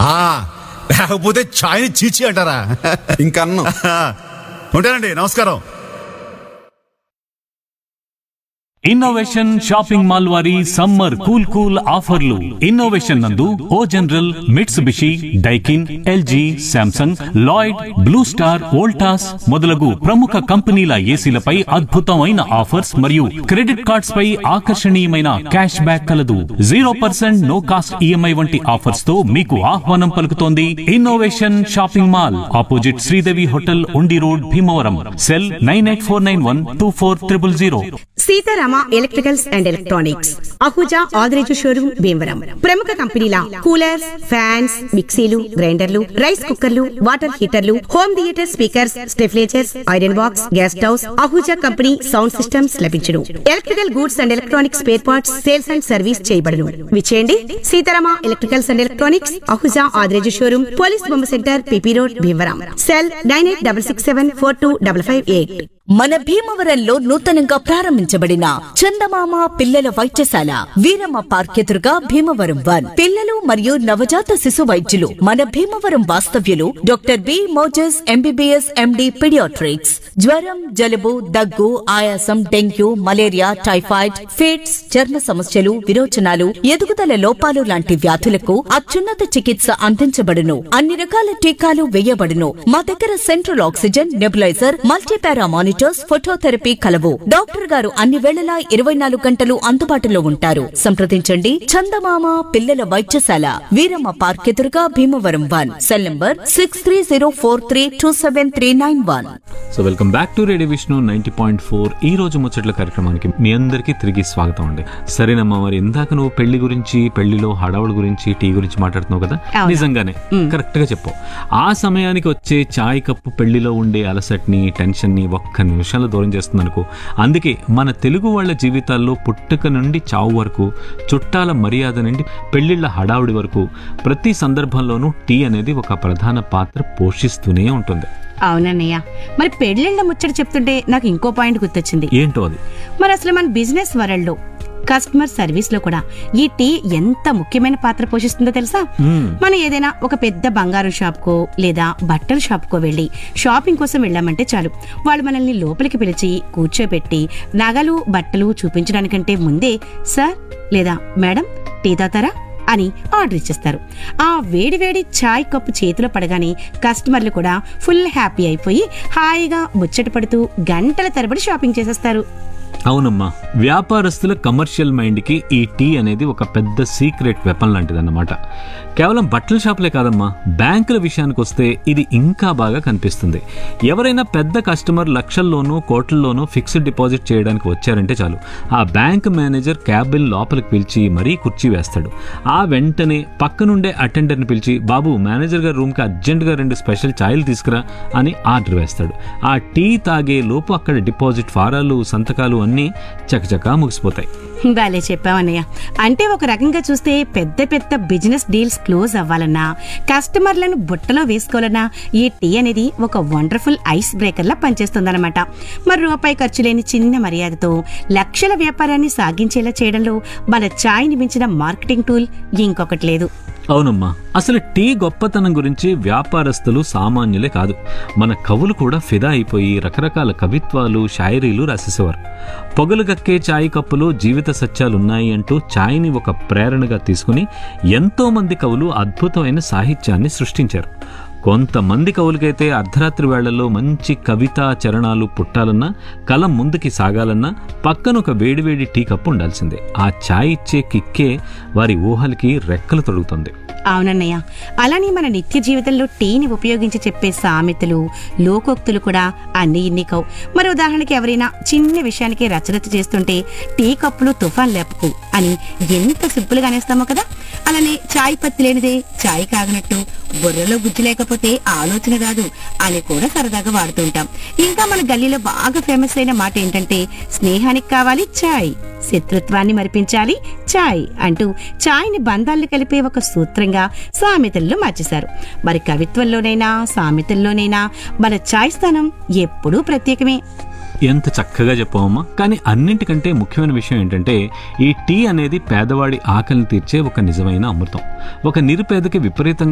ఆ, లేకపోతే ఛాయ్ని చీచి అంటారా ఇంకన్ను ఉంటానండి నమస్కారం ఇన్నోవేషన్ షాపింగ్ మాల్ వారి సమ్మర్ కూల్ కూల్ ఆఫర్లు ఇన్నోవేషన్ నందు O General Mitsubishi Daikin LG Samsung Lloyd Blue Star Voltas మొదలగు ప్రముఖ కంపెనీల ఏసీలపై అద్భుతమైన ఆఫర్స్ మరియు క్రెడిట్ కార్డ్స్ పై ఆకర్షణీయమైన క్యాష్ బ్యాక్ కలదు zero percent no cost EMI వంటి ఆఫర్స్ తో మీకు ఆహ్వానం పలుకుతోంది innovation shopping mall opposite Sridevi hotel Undi road Bhimavaram cell nine eight four nine one two four triple zero Seetharama electricals and electronics Ahuja Adireju showroom Bhimavaram ప్రముఖ కంపెనీల కూలర్స్ ఫ్యాన్స్ మిక్సీలు గ్రైండర్లు రైస్ కుక్కర్లు వాటర్ హీటర్లు home theatre speakers stabilisers iron box gas stoves Ahuja company sound systems లభించును electrical goods and electronics spare parts sales and service చేయబడును విచేయండి Seetharama electricals and electronics Ahuja Adireju showroom police బొమ్మ centre PP road Bhimavaram cell nine eight double six seven four two double five eight మన భీమవరంలో నూతనంగా ప్రారంభించబడిన చందమామ పిల్లల వైద్యశాల వీరమ్మ పార్క్ ఎదురుగా భీమవరం వన్ పిల్లలు మరియు నవజాత శిశు వైద్యులు మన భీమవరం వాస్తవ్యులు doctor B Moses MBBS MD paediatrics జ్వరం జలుబు దగ్గు ఆయాసం డెంగ్యూ మలేరియా టైఫాయిడ్ ఫిట్స్ చర్మ సమస్యలు విరోచనాలు ఎదుగుదల లోపాలు లాంటి వ్యాధులకు అత్యున్నత చికిత్స అందించబడును అన్ని రకాల టీకాలు వేయబడును మా దగ్గర central oxygen nebuliser multipara monitors phototherapy కలవు డాక్టర్ గారు అన్ని వేళలా ఇరవై నాలుగు గంటలు అందుబాటులో ఉంటారు సంప్రదించండి చందమామ పిల్లల వైద్యశాల వీరమ్మ పార్క్ ఎదురుగా Bhimavaram one cell number six three zero four three two seven three nine one so welcome back to radio Vishnu ninety point four ఈ రోజు ముచ్చట్ల కార్యక్రమానికి మీ అందరికీ తిరిగి స్వాగతం అండి సరేనమ్మా మరి ఇందాక నువ్వు పెళ్లి గురించి పెళ్లిలో హడావుడి గురించి టీ గురించి మాట్లాడుతున్నావు కదా అవును. నిజంగానే కరెక్ట్ గా చెప్పు ఆ సమయానికి వచ్చే చాయ్ కప్పు పెళ్లిలో ఉండే అలసట్ని టెన్షన్ ని ఒక్క నిమిషంలో దూరం చేస్తుంది అనుకో అందుకే మన తెలుగు వాళ్ళ జీవితాల్లో పుట్టుక నుండి చావు వరకు చుట్టాల మర్యాద నుండి పెళ్లిళ్ళ హడావుడి వరకు ప్రతి సందర్భంలోనూ టీ అనేది ఒక ప్రధాన పాత్ర పోషిస్తూనే ఉంటుంది అవునన్నయ్య మరి పెళ్ళిళ్ళ ముచ్చట చెప్తుంటే నాకు ఇంకో పాయింట్ గుర్తొచ్చింది ఏంటో అది మరి అసలు మన బిజినెస్ వరల్డ్ లో కస్టమర్ సర్వీస్ లో కూడా ఈ టీ ఎంత ముఖ్యమైన పాత్ర పోషిస్తుందో తెలుసా మ్మ్. మనం ఏదైనా ఒక పెద్ద బంగారం షాప్ కో లేదా బట్టల షాప్ కో వెళ్ళి షాపింగ్ కోసం వెళ్ళామంటే చాలు వాళ్ళు మనల్ని లోపలికి పిలిచి కూర్చోబెట్టి నగలు బట్టలు చూపించడానికంటే ముందే సార్ లేదా మేడం టీ తాతారా అని ఆర్డర్ ఇచ్చేస్తారు ఆ వేడి వేడి చాయ్ కప్పు చేతిలో పడగానే కస్టమర్లు కూడా ఫుల్ హ్యాపీ అయిపోయి హాయిగా ముచ్చట పడుతూ గంటల తరబడి షాపింగ్ చేసేస్తారు అవునమ్మా వ్యాపారస్తుల కమర్షియల్ మైండ్కి ఈ టీ అనేది ఒక పెద్ద సీక్రెట్ వెపన్ లాంటిదన్నమాట కేవలం బట్టల షాపులే కాదమ్మా బ్యాంకుల విషయానికి వస్తే ఇది ఇంకా బాగా కనిపిస్తుంది ఎవరైనా పెద్ద కస్టమర్ లక్షల్లోనూ కోట్లలోనూ ఫిక్స్డ్ డిపాజిట్ చేయడానికి వచ్చారంటే చాలు ఆ బ్యాంక్ మేనేజర్ క్యాబిన్ లోపలికి పిలిచి మరీ కుర్చీ వేస్తాడు ఆ వెంటనే పక్కనుండే అటెండర్ని పిలిచి బాబు మేనేజర్ గారి రూమ్కి అర్జెంటుగా రెండు స్పెషల్ ఛాయలు తీసుకురా అని ఆర్డర్ వేస్తాడు ఆ టీ తాగే లోపు అక్కడ డిపాజిట్ ఫారాలు సంతకాలు అన్నీ చకచకా ముగిసిపోతాయి భలే చెప్పావన్నయ్య అంటే ఒక రకంగా చూస్తే పెద్ద పెద్ద బిజినెస్ డీల్స్ క్లోజ్ అవ్వాలన్నా కస్టమర్లను బుట్టలో వేసుకోవాలన్నా ఈ టీ అనేది ఒక వండర్ఫుల్ ఐస్ బ్రేకర్ లా పనిచేస్తుందన్నమాట మరి రూపాయి ఖర్చు లేని చిన్న మర్యాదతో లక్షల వ్యాపారాన్ని సాగించేలా చేయడంలో మన ఛాయ్ని మించిన మార్కెటింగ్ టూల్ ఇంకొకటి లేదు అవునమ్మా అసలు టీ గొప్పతనం గురించి వ్యాపారస్తులు సామాన్యులే కాదు మన కవులు కూడా ఫిదా అయిపోయి రకరకాల కవిత్వాలు షాయరీలు రాసేసేవారు పొగలు కక్కే చాయ్ కప్పులో జీవిత సత్యాలున్నాయి అంటూ ఛాయ్ని ఒక ప్రేరణగా తీసుకుని ఎంతో మంది కవులు అద్భుతమైన సాహిత్యాన్ని సృష్టించారు కొంతమంది కవులకైతే అర్ధరాత్రి వేళల్లో మంచి కవితా చరణాలు పుట్టాలన్నా కలం ముందుకి సాగాలన్నా పక్కన ఒక వేడివేడి టీ కప్పు ఉండాల్సిందే ఆ ఛాయ్ ఇచ్చే కిక్కే వారి ఊహలకి రెక్కలు తొడుగుతుంది అవునన్నయ్య అలానే మన నిత్య జీవితంలో టీని ఉపయోగించి చెప్పే సామెతలు లోకోక్తులు కూడా అన్ని ఇన్ని కవు మరి ఉదాహరణకి ఎవరైనా చిన్న విషయానికి రచరచ చేస్తుంటే టీ కప్పులు తుఫాన్ లేపకు అని ఎంత సింపుల్ గా అనేస్తామో కదా అలానే చాయ్ పత్తి లేనిదే చాయ్ కాగనట్టు బుర్రలో గుజ్జు లేకపోతే ఆలోచన రాదు అని కూడా సరదాగా వాడుతుంటాం ఇంకా మన గల్లీలో బాగా ఫేమస్ అయిన మాట ఏంటంటే స్నేహానికి కావాలి చాయ్ శత్రుత్వాన్ని మరిపించాలి చాయ్ అంటూ చాయ్ని బంధాలను కలిపే ఒక సూత్రంగా సామెతల్లో మార్చేశారు మరి కవిత్వంలోనైనా సామెతల్లోనైనా మన చాయ్ స్థానం ఎప్పుడూ ప్రత్యేకమే ఎంత చక్కగా చెప్పామమ్మా కానీ అన్నింటికంటే ముఖ్యమైన విషయం ఏంటంటే ఈ టీ అనేది పేదవాడి ఆకలిని తీర్చే ఒక నిజమైన అమృతం ఒక నిరుపేదకి విపరీతంగా